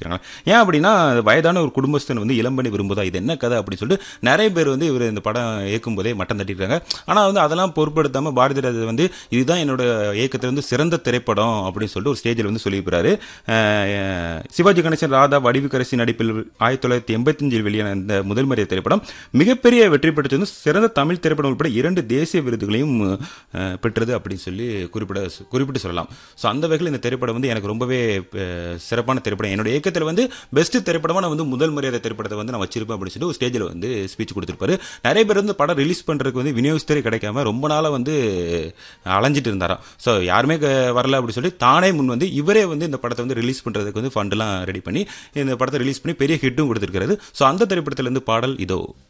ஏற்படுத்துறாங்க ஏன் அப்படின்னா வயதான ஒரு குடும்பஸ்தன் வந்து இளம்பெண்ணை விரும்புதா இது என்ன கதை அப்படின்னு சொல்லிட்டு நிறைய பேர் வந்து இவர் இந்த படம் இயக்கும் போதே மட்டம் தட்டிருக்காங்க ஆனால் வந்து அதெல்லாம் பொருட்படுத்தாம பாரதி ராஜா வந்து இதுதான் என்னோட இயக்கத்தில் வந்து சிறந்த திரைப்படம் அப்படின்னு சொல்லிட்டு ஒரு ஸ்டேஜில் வந்து சொல்லியிருக்கிறாரு அஹ் சிவாஜி கணேசன் ராதா வடிவுக்கரசி நடிப்பில் ஆயிரத்தி தொள்ளாயிரத்தி எண்பத்தஞ்சில் வெளியான இந்த முதல் மரியாதை திரைப்படம் மிகப்பெரிய வெற்றி பெற்றது வந்து சிறந்த தமிழ் திரைப்படம் உட்பட இரண்டு தேசிய விருதுகளையும் அஹ், பெற்றது அப்படின்னு சொல்லி குறிப்பிட குறிப்பிட்டு சொல்லலாம் ஸோ அந்த வகையில் இந்த திரைப்படம் வந்து எனக்கு ரொம்பவே அஹ், சிறப்பான திரைப்படம் என்னோட இயக்கத்தில் வந்து பெஸ்ட் திரைப்படமாக நான் வந்து முதல் மரியாதை திரைப்படத்தை வந்து நான் வச்சிருப்பேன் அப்படின்னு சொல்லி ஒரு ஸ்டேஜில் வந்து ஸ்பீச் கொடுத்துருப்பாரு நிறைய பேர் வந்து படம் ரிலீஸ் பண்ணுறதுக்கு வந்து விநியோகஸ்தரே கிடைக்காம ரொம்ப நாளாக வந்து அலைஞ்சிட்டு இருந்தாராம் ஸோ யாருமே க- வரல அப்படின்னு சொல்லி தானே முன் வந்து இவரே வந்து இந்த படத்தை வந்து ரிலீஸ் பண்ணுறதுக்கு வந்து ஃபண்டெல்லாம் ரெடி பண்ணி இந்த படத்தை ரிலீஸ் பண்ணி பெரிய ஹிட்டும் கொடுத்துருக்காரு ஸோ அந்த திரைப்படத்திலேருந்து பாடல் இதோ